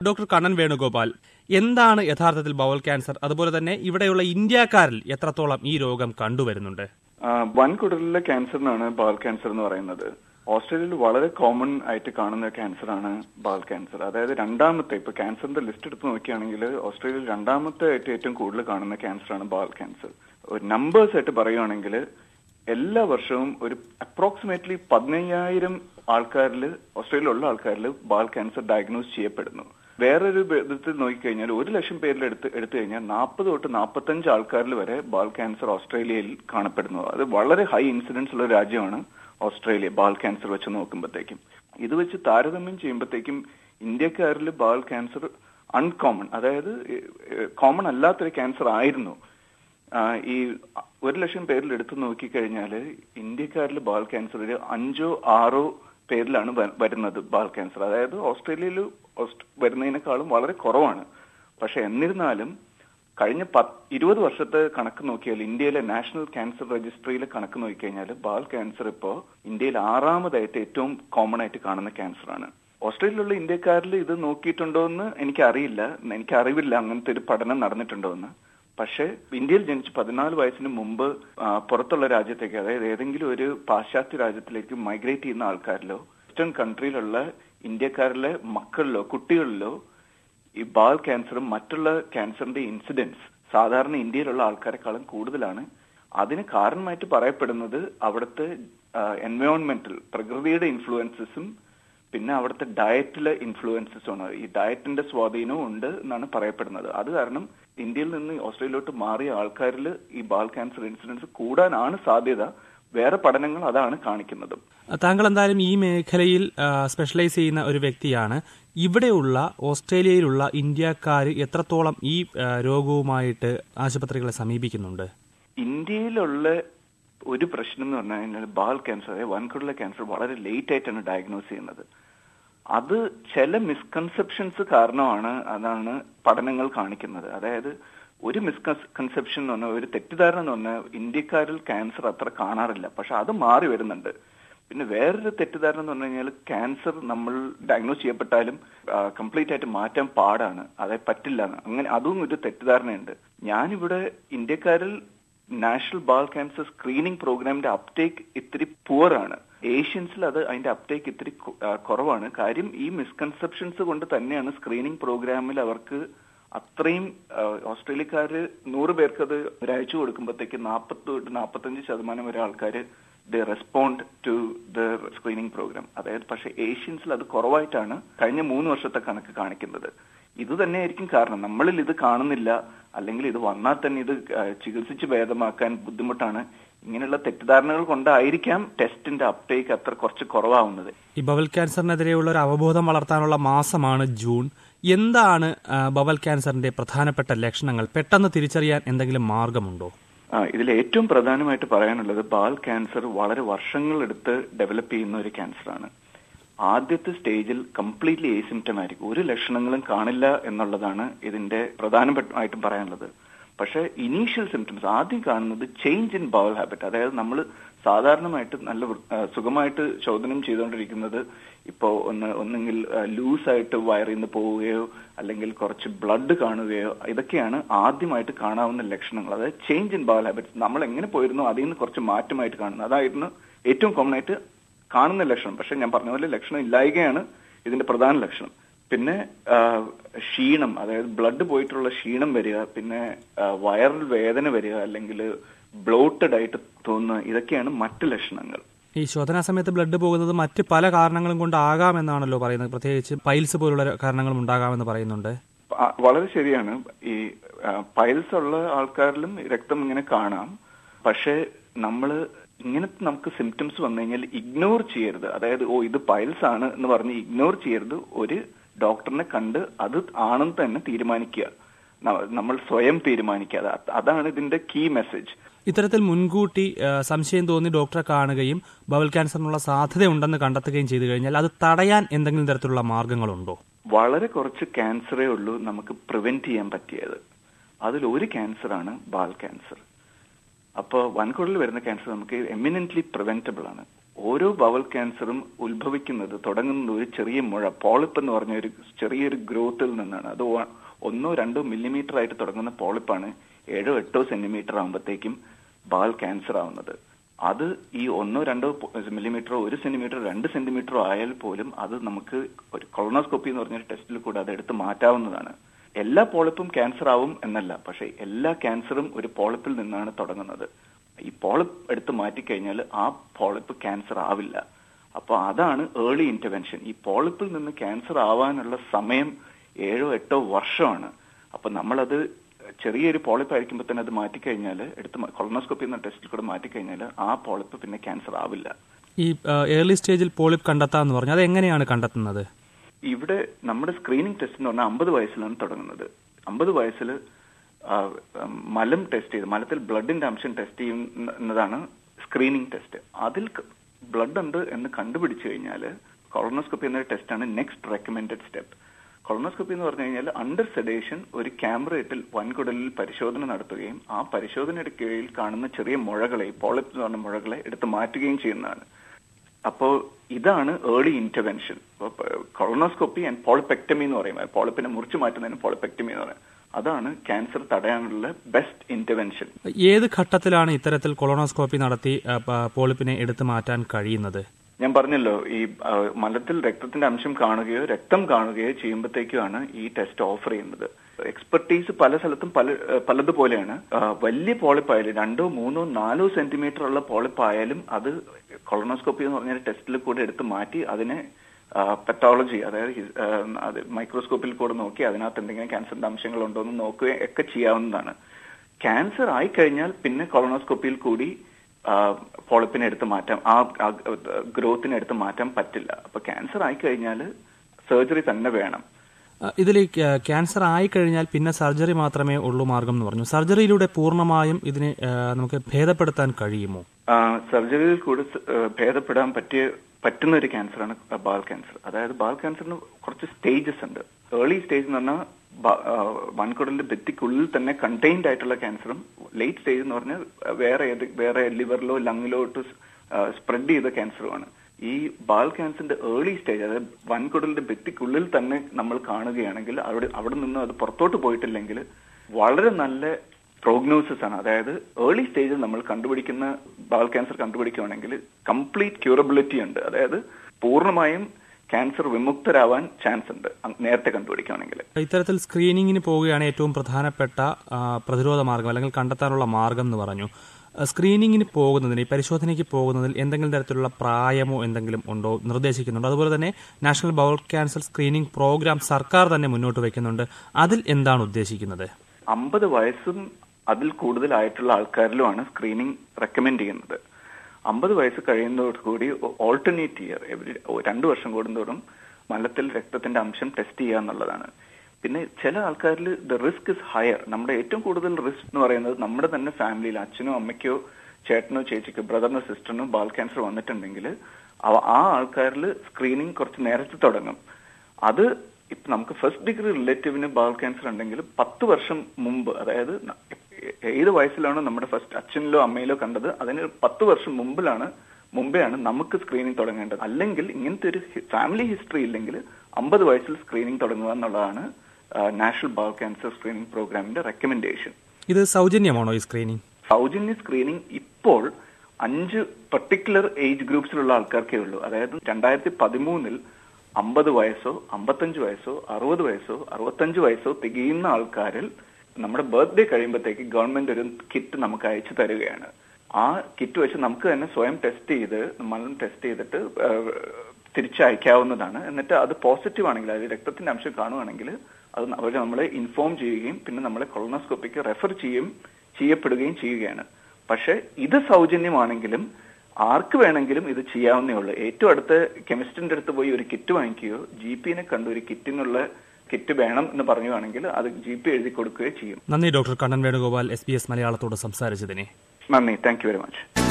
Doctor Kannan Venugopal എന്താണ് യഥാർത്ഥത്തിൽ bowel cancer അതുപോലെ തന്നെ ഇവിടെയുള്ള ഇന്ത്യക്കാരിൽ എത്രത്തോളം ഈ രോഗം കണ്ടുവരുന്നുണ്ട് ആ, വൻകുടലിലെ ക്യാൻസറിനാണ് ബാൽ ക്യാൻസർ എന്ന് പറയുന്നത് ഓസ്ട്രേലിയയിൽ വളരെ കോമൺ ആയിട്ട് കാണുന്ന ക്യാൻസറാണ് ബാൽ ക്യാൻസർ അതായത് രണ്ടാമത്തെ ഇപ്പൊ ക്യാൻസറിന്റെ ലിസ്റ്റ് എടുത്ത് നോക്കുകയാണെങ്കിൽ ഓസ്ട്രേലിയയിൽ രണ്ടാമത്തെ ആയിട്ട് ഏറ്റവും കൂടുതൽ കാണുന്ന ക്യാൻസറാണ് ബാൽ ക്യാൻസർ ഒരു നമ്പേഴ്സ് ആയിട്ട് പറയുകയാണെങ്കിൽ എല്ലാ വർഷവും ഒരു അപ്രോക്സിമേറ്റ്ലി പതിനയ്യായിരം ആൾക്കാരിൽ ഓസ്ട്രേലിയയിലുള്ള ആൾക്കാരിൽ ബാൽ ക്യാൻസർ ഡയഗ്നോസ് ചെയ്യപ്പെടുന്നു വേറൊരു വിധത്തിൽ നോക്കിക്കഴിഞ്ഞാൽ ഒരു ലക്ഷം പേരിൽ എടുത്ത് എടുത്തു കഴിഞ്ഞാൽ നാൽപ്പത് തൊട്ട് നാൽപ്പത്തഞ്ച് ആൾക്കാരിൽ വരെ ബാൽ ക്യാൻസർ ഓസ്ട്രേലിയയിൽ കാണപ്പെടുന്നു അത് വളരെ ഹൈ ഇൻസിഡൻസ് ഉള്ള രാജ്യമാണ് ഓസ്ട്രേലിയ ബാൽ ക്യാൻസർ വെച്ച് നോക്കുമ്പോഴത്തേക്കും ഇത് വെച്ച് താരതമ്യം ചെയ്യുമ്പോഴത്തേക്കും ഇന്ത്യക്കാരിൽ ബാൽ ക്യാൻസർ അൺകോമൺ അതായത് കോമൺ അല്ലാത്തൊരു ക്യാൻസർ ആയിരുന്നു ആ, ഈ ഒരു ലക്ഷം പേരിൽ എടുത്തു നോക്കിക്കഴിഞ്ഞാൽ ഇന്ത്യക്കാരിൽ ബാൽ ക്യാൻസർ ഒരു അഞ്ചോ ആറോ പേരിലാണ് വ- വരുന്നത് ബാൽ ക്യാൻസർ അതായത് ഓസ്ട്രേലിയയിൽ ഓസ്റ്റ് വരുന്നതിനേക്കാളും വളരെ കുറവാണ് പക്ഷെ എന്നിരുന്നാലും കഴിഞ്ഞ പത്ത് ഇരുപത് വർഷത്തെ കണക്ക് നോക്കിയാൽ ഇന്ത്യയിലെ നാഷണൽ ക്യാൻസർ രജിസ്ട്രിയിലെ കണക്ക് നോക്കിക്കഴിഞ്ഞാൽ ബാൽ ക്യാൻസർ ഇപ്പോൾ ഇന്ത്യയിൽ ആറാമതായിട്ട് ഏറ്റവും കോമൺ ആയിട്ട് കാണുന്ന ക്യാൻസറാണ് ഓസ്ട്രേലിയയിലുള്ള ഇന്ത്യക്കാരിൽ ഇത് നോക്കിയിട്ടുണ്ടോ എന്ന് എനിക്ക് അറിയില്ല എനിക്ക് അറിവില്ല അങ്ങനത്തെ ഒരു പഠനം നടന്നിട്ടുണ്ടോ എന്ന് പക്ഷേ ഇന്ത്യയിൽ ജനിച്ച് പതിനാല് വയസ്സിന് മുമ്പ് ആ, പുറത്തുള്ള രാജ്യത്തേക്ക് അതായത് ഏതെങ്കിലും ഒരു പാശ്ചാത്യ രാജ്യത്തിലേക്ക് മൈഗ്രേറ്റ് ചെയ്യുന്ന ആൾക്കാരിലോ വെസ്റ്റേൺ കൺട്രിയിലുള്ള ഇന്ത്യക്കാരിലെ മക്കളിലോ കുട്ടികളിലോ ഈ ബാൽ ക്യാൻസറും മറ്റുള്ള ക്യാൻസറിന്റെ ഇൻസിഡൻസ് സാധാരണ ഇന്ത്യയിലുള്ള ആൾക്കാരെക്കാളും കൂടുതലാണ് അതിന് കാരണമായിട്ട് പറയപ്പെടുന്നത് അവിടുത്തെ എൻവയോൺമെന്റൽ പ്രകൃതിയുടെ ഇൻഫ്ലുവൻസസും പിന്നെ അവിടുത്തെ ഡയറ്റിലെ ഇൻഫ്ലുവൻസസും ആണ് ഈ ഡയറ്റിന്റെ സ്വാധീനവും ഉണ്ട് എന്നാണ് പറയപ്പെടുന്നത് അത് കാരണം ഇന്ത്യയിൽ നിന്ന് ഓസ്ട്രേലിയയിലോട്ട് മാറിയ ആൾക്കാരിൽ ഈ ബാൽ ക്യാൻസർ ഇൻസിഡൻസ് കൂടാനാണ് സാധ്യത വേറെ പഠനങ്ങൾ അതാണ് കാണിക്കുന്നത് താങ്കൾ എന്തായാലും ഈ മേഖലയിൽ ആ, സ്പെഷ്യലൈസ് ചെയ്യുന്ന ഒരു വ്യക്തിയാണ് ഇവിടെയുള്ള ഓസ്ട്രേലിയയിലുള്ള ഇന്ത്യക്കാർ എത്രത്തോളം ഈ ആ, രോഗവുമായിട്ട് ആശുപത്രികളെ സമീപിക്കുന്നുണ്ട് ഇന്ത്യയിലുള്ള ഒരു പ്രശ്നം എന്ന് പറഞ്ഞു കഴിഞ്ഞാൽ ബാൽ ക്യാൻസർ അതായത് വൻകുടല ക്യാൻസർ വളരെ ലേറ്റ് ആയിട്ടാണ് ഡയഗ്നോസ് ചെയ്യുന്നത് അത് ചില മിസ്കൺസെപ്ഷൻസ് കാരണമാണ് അതാണ് പഠനങ്ങൾ കാണിക്കുന്നത് അതായത് ഒരു മിസ്കൺസെപ്ഷൻ എന്ന് പറഞ്ഞാൽ ഒരു തെറ്റിദ്ധാരണ എന്ന് പറഞ്ഞാൽ ഇന്ത്യക്കാരിൽ ക്യാൻസർ അത്ര കാണാറില്ല പക്ഷെ അത് മാറി വരുന്നുണ്ട് പിന്നെ വേറൊരു തെറ്റിദ്ധാരണ എന്ന് പറഞ്ഞു കഴിഞ്ഞാൽ ക്യാൻസർ നമ്മൾ ഡയഗ്നോസ് ചെയ്യപ്പെട്ടാലും കംപ്ലീറ്റ് ആയിട്ട് മാറ്റാൻ പാടാണ് അതായത് പറ്റില്ല എന്ന്. അങ്ങനെ അതും ഒരു തെറ്റിദ്ധാരണയുണ്ട് ഞാനിവിടെ ഇന്ത്യക്കാരിൽ നാഷണൽ ബാൾ ക്യാൻസർ സ്ക്രീനിംഗ് പ്രോഗ്രാമിന്റെ അപ്ടേക്ക് ഇത്തിരി പുവർ ആണ് ഏഷ്യൻസിൽ അത് അതിന്റെ അപ്ടേക്ക് ഇത്തിരി കു- ആ, കുറവാണ് കാര്യം ഈ മിസ്കൺസെപ്ഷൻസ് കൊണ്ട് തന്നെയാണ് സ്ക്രീനിംഗ് പ്രോഗ്രാമിൽ അവർക്ക് അത്രയും ആ, ഓസ്ട്രേലിയക്കാര് നൂറ് പേർക്ക് അത് അയച്ചു കൊടുക്കുമ്പോഴത്തേക്ക് നാൽപ്പത്തി തൊട്ട് നാൽപ്പത്തഞ്ച് ശതമാനം വരെ ആൾക്കാർ the respond to the screening program അതായത് പക്ഷെ ഏഷ്യൻസിൽ അത് കുറവായിട്ടാണ് കഴിഞ്ഞ മൂന്ന് വർഷത്തെ കണക്ക് കാണിക്കുന്നത് ഇത് തന്നെയായിരിക്കും കാരണം നമ്മളിൽ ഇത് കാണുന്നില്ല അല്ലെങ്കിൽ ഇത് വന്നാൽ തന്നെ ഇത് ആ, ചികിത്സിച്ച് ഭേദമാക്കാൻ ബുദ്ധിമുട്ടാണ് ഇങ്ങനെയുള്ള തെറ്റിദ്ധാരണകൾ കൊണ്ടായിരിക്കാം ടെസ്റ്റിന്റെ അപ്ടേക്ക് അത്ര കുറച്ച് കുറവാവുന്നത് ഈ ബവൽ ക്യാൻസറിനെതിരെയുള്ള ഒരു അവബോധം വളർത്താനുള്ള മാസമാണ് ജൂൺ എന്താണ് ആ, ബവൽ ക്യാൻസറിന്റെ പ്രധാനപ്പെട്ട ലക്ഷണങ്ങൾ പെട്ടെന്ന് തിരിച്ചറിയാൻ എന്തെങ്കിലും മാർഗമുണ്ടോ ആ ഇതിൽ ഏറ്റവും പ്രധാനമായിട്ട് പറയാനുള്ളത് ബാൽ ക്യാൻസർ വളരെ വർഷങ്ങളെടുത്ത് ഡെവലപ്പ് ചെയ്യുന്ന ഒരു ക്യാൻസറാണ് ആദ്യത്തെ സ്റ്റേജിൽ കംപ്ലീറ്റ്ലി ഏസിംറ്റമാറ്റിക് ഒരു ലക്ഷണങ്ങളും കാണില്ല എന്നുള്ളതാണ് ഇതിന്റെ പ്രധാനമായിട്ടും പറയാനുള്ളത് പക്ഷേ ഇനീഷ്യൽ സിംറ്റംസ് ആദ്യം കാണുന്നത് ചേഞ്ച് ഇൻ ബവൽ ഹാബിറ്റ് അതായത് നമ്മൾ സാധാരണമായിട്ട് നല്ല വൃ- ആ, സുഖമായിട്ട് ചോദനം ചെയ്തുകൊണ്ടിരിക്കുന്നത് ഇപ്പോ ഒന്ന് ഒന്നെങ്കിൽ ലൂസായിട്ട് വയറിൽ നിന്ന് പോവുകയോ അല്ലെങ്കിൽ കുറച്ച് ബ്ലഡ് കാണുകയോ ഇതൊക്കെയാണ് ആദ്യമായിട്ട് കാണാവുന്ന ലക്ഷണങ്ങൾ അതായത് ചേഞ്ച് ഇൻ ബവൽ ഹാബിറ്റ്സ് നമ്മൾ എങ്ങനെ പോയിരുന്നോ അതിൽ നിന്ന് കുറച്ച് മാറ്റമായിട്ട് കാണുന്നത് അതായിരുന്നു ഏറ്റവും കോമൺ ആയിട്ട് കാണുന്ന ലക്ഷണം പക്ഷെ ഞാൻ പറഞ്ഞ പോലെ ലക്ഷണം ഇല്ലായ്കയാണ് ഇതിന്റെ പ്രധാന ലക്ഷണം പിന്നെ ആ, ക്ഷീണം അതായത് ബ്ലഡ് പോയിട്ടുള്ള ക്ഷീണം വരിക പിന്നെ ആ, വയറിൽ വേദന വരിക അല്ലെങ്കിൽ ബ്ലോട്ടഡ് ആയിട്ട് തോന്നുക ഇതൊക്കെയാണ് മറ്റ് ലക്ഷണങ്ങൾ ഈ ശോധനാ സമയത്ത് ബ്ലഡ് പോകുന്നത് മറ്റ് പല കാരണങ്ങളും കൊണ്ടാകാമെന്നാണല്ലോ പറയുന്നത് പ്രത്യേകിച്ച് പൈൽസ് പോലുള്ള കാരണങ്ങളും ഉണ്ടാകാമെന്ന് പറയുന്നുണ്ട് ആ, വളരെ ശരിയാണ് ഈ പൈൽസ് ഉള്ള ആൾക്കാരിലും രക്തം ഇങ്ങനെ കാണാം പക്ഷെ നമ്മൾ ഇങ്ങനത്തെ നമുക്ക് സിംറ്റംസ് വന്നു കഴിഞ്ഞാൽ ഇഗ്നോർ ചെയ്യരുത് അതായത് ഓ ഇത് പൈൽസ് ആണ് എന്ന് പറഞ്ഞ് ഇഗ്നോർ ചെയ്യരുത് ഒരു ഡോക്ടറിനെ കണ്ട് അത് ആണെന്ന് തന്നെ തീരുമാനിക്കുക ന- നമ്മൾ സ്വയം തീരുമാനിക്കുക അത് അതാണ് ഇതിന്റെ കീ മെസ്സേജ് ഇത്തരത്തിൽ മുൻകൂട്ടി ആ, സംശയം തോന്നി ഡോക്ടറെ കാണുകയും ബവൽ ക്യാൻസറിനുള്ള സാധ്യതയുണ്ടെന്ന് കണ്ടെത്തുകയും ചെയ്തു കഴിഞ്ഞാൽ അത് തടയാൻ എന്തെങ്കിലും തരത്തിലുള്ള മാർഗങ്ങളുണ്ടോ വളരെ കുറച്ച് ക്യാൻസറേ ഉള്ളൂ നമുക്ക് പ്രിവെന്റ് ചെയ്യാൻ പറ്റിയത് അതിൽ ഒരു ക്യാൻസറാണ് ബാൽ ക്യാൻസർ അപ്പോൾ വൻകുടലിൽ വരുന്ന ക്യാൻസർ നമുക്ക് എമിനന്റ്ലി പ്രിവെന്റബിൾ ആണ് ഓരോ ബവൽ ക്യാൻസറും ഉത്ഭവിക്കുന്നത് തുടങ്ങുന്നത് ഒരു ചെറിയ മുഴ പോളിപ്പ് എന്ന് പറഞ്ഞ ഒരു ചെറിയൊരു ഗ്രോത്തിൽ നിന്നാണ് അത് ഒ- ഒന്നോ രണ്ടോ മില്ലിമീറ്റർ ആയിട്ട് തുടങ്ങുന്ന പോളിപ്പാണ് ഏഴോ എട്ടോ സെന്റിമീറ്റർ ആകുമ്പോഴത്തേക്കും ബാൽ ക്യാൻസർ ആവുന്നത് അത് ഈ ഒന്നോ രണ്ടോ മില്ലിമീറ്ററോ ഒരു സെന്റിമീറ്ററോ രണ്ട് സെന്റിമീറ്ററോ ആയാൽ പോലും അത് നമുക്ക് ഒരു കൊളോണോസ്കോപ്പി എന്ന് പറഞ്ഞൊരു ടെസ്റ്റിൽ കൂടെ അത് എടുത്ത് മാറ്റാവുന്നതാണ് എല്ലാ പോളിപ്പും ക്യാൻസർ ആവും എന്നല്ല പക്ഷെ എല്ലാ ക്യാൻസറും ഒരു പോളിപ്പിൽ നിന്നാണ് തുടങ്ങുന്നത് ഈ പോളിപ്പ് എടുത്ത് മാറ്റിക്കഴിഞ്ഞാൽ ആ പോളിപ്പ് ക്യാൻസർ ആവില്ല അപ്പൊ അതാണ് ഏർലി ഇന്റർവെൻഷൻ ഈ പോളിപ്പിൽ നിന്ന് ക്യാൻസർ ആവാനുള്ള സമയം ഏഴോ എട്ടോ വർഷമാണ് അപ്പൊ നമ്മളത് ചെറിയൊരു പോളിപ്പ് ആയിരിക്കുമ്പോൾ തന്നെ അത് മാറ്റിക്കഴിഞ്ഞാൽ എടുത്ത് കൊളോണോസ്കോപ്പി എന്ന ടെസ്റ്റിൽ കൂടെ മാറ്റിക്കഴിഞ്ഞാൽ ആ പോളിപ്പ് പിന്നെ ക്യാൻസർ ആവില്ല ഈ ഏർലി സ്റ്റേജിൽ പോളിപ്പ് കണ്ടെത്താന്ന് പറഞ്ഞു അത് എങ്ങനെയാണ് കണ്ടെത്തുന്നത് ഇവിടെ നമ്മുടെ സ്ക്രീനിങ് ടെസ്റ്റ് എന്ന് പറഞ്ഞാൽ അമ്പത് വയസ്സിലാണ് തുടങ്ങുന്നത് അമ്പത് വയസ്സിൽ മലം ടെസ്റ്റ് ചെയ്ത് മലത്തിൽ ബ്ലഡിന്റെ അംശം ടെസ്റ്റ് ചെയ്യുന്നതാണ് സ്ക്രീനിങ് ടെസ്റ്റ് അതിൽ ബ്ലഡ് ഉണ്ട് എന്ന് കണ്ടുപിടിച്ചു കഴിഞ്ഞാൽ കൊളോണോസ്കോപ്പി എന്ന ടെസ്റ്റാണ് നെക്സ്റ്റ് റെക്കമെൻഡഡ് സ്റ്റെപ്പ് കൊളോണോസ്കോപ്പി എന്ന് പറഞ്ഞു കഴിഞ്ഞാൽ അണ്ടർ സെഡേഷൻ ഒരു ക്യാമറയിൽ വൻകുടലിൽ പരിശോധന നടത്തുകയും ആ പരിശോധനയുടെ കീഴിൽ കാണുന്ന ചെറിയ മുഴകളെ പോളിപ്സ് എന്ന് പറഞ്ഞ മുഴകളെ എടുത്ത് മാറ്റുകയും ചെയ്യുന്നതാണ് അപ്പോ ഇതാണ് early intervention colonoscopy and polypectomy എന്ന് പറയും പോളിപ്പിനെ മുറിച്ചു മാറ്റുന്നതിന് പോളിപെക്ടമി എന്ന് പറയും അതാണ് ക്യാൻസർ തടയാനുള്ള ബെസ്റ്റ് ഇന്റർവെൻഷൻ ഏത് ഘട്ടത്തിലാണ് ഇത്തരത്തിൽ കൊളോണോസ്കോപ്പി നടത്തി ആ, പ- പോളിപ്പിനെ എടുത്തു മാറ്റാൻ കഴിയുന്നത് ഞാൻ പറഞ്ഞല്ലോ ഈ ആ, മലത്തിൽ രക്തത്തിന്റെ അംശം കാണുകയോ രക്തം കാണുകയോ ചെയ്യുമ്പോഴത്തേക്കുമാണ് ഈ ടെസ്റ്റ് ഓഫർ ചെയ്യുന്നത് എക്സ്പെർട്ടീസ് പല സ്ഥലത്തും പല ആ, പലതുപോലെയാണ് ആ, വലിയ പോളിപ്പായാലും രണ്ടോ മൂന്നോ നാലോ സെന്റിമീറ്റർ ഉള്ള പോളിപ്പായാലും അത് കൊളോണോസ്കോപ്പി എന്ന് പറഞ്ഞ ടെസ്റ്റിൽ കൂടെ എടുത്ത് മാറ്റി അതിനെ പെത്തോളജി അതായത് ഹിസ്- ആ, അത് മൈക്രോസ്കോപ്പിൽ കൂടെ നോക്കി അതിനകത്ത് എന്തെങ്കിലും ക്യാൻസറിന്റെ അംശങ്ങൾ ഉണ്ടോ എന്ന് നോക്കുകയും ഒക്കെ ചെയ്യാവുന്നതാണ് ക്യാൻസർ ആയിക്കഴിഞ്ഞാൽ പിന്നെ കൊളോണോസ്കോപ്പിയിൽ കൂടി പോളിപ്പിനെ എടുത്ത് മാറ്റാം ആ ഗ്രോത്തിനെ എടുത്ത് മാറ്റാൻ പറ്റില്ല അപ്പൊ ക്യാൻസർ ആയിക്കഴിഞ്ഞാൽ സർജറി തന്നെ വേണം ആ, ഇതിൽ ഈ ക്യാ- ക്യാൻസർ ആയി കഴിഞ്ഞാൽ പിന്നെ സർജറി മാത്രമേ ഉള്ളൂ മാർഗം എന്ന് പറഞ്ഞു സർജറിയിലൂടെ പൂർണ്ണമായും ഇതിനെ ആ, നമുക്ക് ഭേദപ്പെടുത്താൻ കഴിയുമോ ആ, സർജറിയിൽ കൂടി സ- ആ, ഭേദപ്പെടാൻ പറ്റിയ പറ്റുന്ന ഒരു ക്യാൻസറാണ് ബാൽ ക്യാൻസർ അതായത് ബാൽ ക്യാൻസറിന് കുറച്ച് സ്റ്റേജസ് ഉണ്ട് ഏർലി സ്റ്റേജ് എന്ന് പറഞ്ഞാൽ ബ- ആ, വൻകുടലിന്റെ ഭിത്തിക്കുള്ളിൽ തന്നെ കണ്ടെയ്ൻഡ് ആയിട്ടുള്ള ക്യാൻസറും ലേറ്റ് സ്റ്റേജ് എന്ന് പറഞ്ഞാൽ വേറെ ഏത് വേറെ ലിവറിലോ ലങ്ങിലോ ഇട്ട് സ്പ്രെഡ് ചെയ്ത ക്യാൻസറുമാണ് ഈ ബാൽ ക്യാൻസറിന്റെ ഏർലി സ്റ്റേജ് അതായത് വൻകുടലിന്റെ ഭിത്തിക്കുള്ളിൽ തന്നെ നമ്മൾ കാണുകയാണെങ്കിൽ അവിടെ അവിടെ നിന്ന് അത് പുറത്തോട്ട് പോയിട്ടില്ലെങ്കിൽ വളരെ നല്ല പ്രോഗ്നോസിസ് ആണ് അതായത് ഏർലി സ്റ്റേജിൽ നമ്മൾ കണ്ടുപിടിക്കുന്ന ബാൽ ക്യാൻസർ കണ്ടുപിടിക്കുകയാണെങ്കിൽ കംപ്ലീറ്റ് ക്യൂറബിലിറ്റി ഉണ്ട് അതായത് പൂർണ്ണമായും ക്യാൻസർ വിമുക്തരാവാൻ ചാൻസ് ഉണ്ട് അങ് നേരത്തെ കണ്ടുപിടിക്കുകയാണെങ്കിൽ ഇത്തരത്തിൽ സ്ക്രീനിങ്ങിന് പോവുകയാണ് ഏറ്റവും പ്രധാനപ്പെട്ട ആ, പ്രതിരോധ മാർഗം അല്ലെങ്കിൽ കണ്ടെത്താനുള്ള മാർഗം എന്ന് പറഞ്ഞു ആ, സ്ക്രീനിങ്ങിന് പോകുന്നതിന് ഈ പരിശോധനയ്ക്ക് പോകുന്നതിൽ എന്തെങ്കിലും തരത്തിലുള്ള പ്രായമോ എന്തെങ്കിലും ഉണ്ടോ നിർദ്ദേശിക്കുന്നുണ്ടോ അതുപോലെ തന്നെ national bowel cancer screening program സർക്കാർ തന്നെ മുന്നോട്ട് വയ്ക്കുന്നുണ്ട് അതിൽ എന്താണ് ഉദ്ദേശിക്കുന്നത് അമ്പത് വയസ്സും അതിൽ കൂടുതലായിട്ടുള്ള ആൾക്കാരിലുമാണ് സ്ക്രീനിങ് റെക്കമെൻഡ് ചെയ്യുന്നത് അമ്പത് വയസ്സ് കഴിയുന്നതോടുകൂടി ഓൾട്ടർനേറ്റ് ഇയർ എവരി രണ്ടു വർഷം കൂടുന്തോറും മലത്തിൽ രക്തത്തിന്റെ അംശം ടെസ്റ്റ് ചെയ്യുക എന്നുള്ളതാണ് പിന്നെ ചില ആൾക്കാരിൽ ദ റിസ്ക് ഇസ് ഹയർ നമ്മുടെ ഏറ്റവും കൂടുതൽ റിസ്ക് എന്ന് പറയുന്നത് നമ്മുടെ തന്നെ ഫാമിലിയിൽ അച്ഛനോ അമ്മയ്ക്കോ ചേട്ടനോ ചേച്ചിക്കോ ബ്രദറിനോ സിസ്റ്ററിനോ ബാൽ ക്യാൻസർ വന്നിട്ടുണ്ടെങ്കിൽ അവ- ആ ആൾക്കാരിൽ സ്ക്രീനിങ് കുറച്ച് നേരത്തെ തുടങ്ങും അത് ഇപ്പൊ നമുക്ക് ഫസ്റ്റ് ഡിഗ്രി റിലേറ്റീവിന് ബാൽ ക്യാൻസർ ഉണ്ടെങ്കിൽ പത്ത് വർഷം മുമ്പ് അതായത് ന- ഏത് വയസ്സിലാണോ നമ്മുടെ ഫസ്റ്റ് അച്ഛനിലോ അമ്മയിലോ കണ്ടത് അതിന് പത്ത് വർഷം മുമ്പിലാണ് മുമ്പെയാണ് നമുക്ക് സ്ക്രീനിങ് തുടങ്ങേണ്ടത് അല്ലെങ്കിൽ ഇങ്ങനത്തെ ഒരു ഫാമിലി ഹിസ്റ്ററി ഇല്ലെങ്കിൽ അമ്പത് വയസ്സിൽ സ്ക്രീനിങ് തുടങ്ങുക എന്നുള്ളതാണ് നാഷണൽ ബാൽ ക്യാൻസർ സ്ക്രീനിങ് പ്രോഗ്രാമിന്റെ റെക്കമെൻഡേഷൻ ഇത് സൗജന്യമാണോ ഈ സ്ക്രീനിങ് സൗജന്യ സ്ക്രീനിങ് ഇപ്പോൾ അഞ്ച് പർട്ടിക്കുലർ ഏജ് ഗ്രൂപ്പ്സിലുള്ള ആൾക്കാർക്കേ ഉള്ളൂ അതായത് രണ്ടായിരത്തി പതിമൂന്നിൽ അമ്പത് വയസ്സോ അമ്പത്തഞ്ച് വയസ്സോ അറുപത് വയസ്സോ അറുപത്തഞ്ച് വയസ്സോ തികയുന്ന ആൾക്കാരിൽ നമ്മുടെ ബർത്ത്ഡേ കഴിയുമ്പോഴത്തേക്ക് ഗവൺമെന്റ് ഒരു കിറ്റ് നമുക്ക് അയച്ചു തരികയാണ് ആ കിറ്റ് വെച്ച് നമുക്ക് തന്നെ സ്വയം ടെസ്റ്റ് ചെയ്ത് മലം ടെസ്റ്റ് ചെയ്തിട്ട് ഏഹ്, തിരിച്ചയക്കാവുന്നതാണ് എന്നിട്ട് അത് പോസിറ്റീവ് ആണെങ്കിൽ അതായത് രക്തത്തിന്റെ അംശം കാണുവാണെങ്കിൽ അത് അവർ നമ്മളെ ഇൻഫോം ചെയ്യുകയും പിന്നെ നമ്മളെ കൊളോണോസ്കോപ്പിക്ക് റെഫർ ചെയ്യും ചെയ്യപ്പെടുകയും ചെയ്യുകയാണ് പക്ഷെ ഇത് സൗജന്യമാണെങ്കിലും ആർക്ക് വേണമെങ്കിലും ഇത് ചെയ്യാവുന്നേ ഉള്ളൂ ഏറ്റവും അടുത്ത കെമിസ്റ്റിന്റെ അടുത്ത് പോയി ഒരു കിറ്റ് വാങ്ങിക്കുകയോ ജി പിനെ കണ്ട് ഒരു കിറ്റിനുള്ള കിറ്റ് വേണം എന്ന് പറയുവാണെങ്കിൽ അത് ജി പി എഴുതി കൊടുക്കുകയോ ചെയ്യും നന്ദി doctor Kannan Venugopal S B S മലയാളത്തോട് സംസാരിച്ചതിനെ നന്ദി താങ്ക് യു വെരി മച്ച്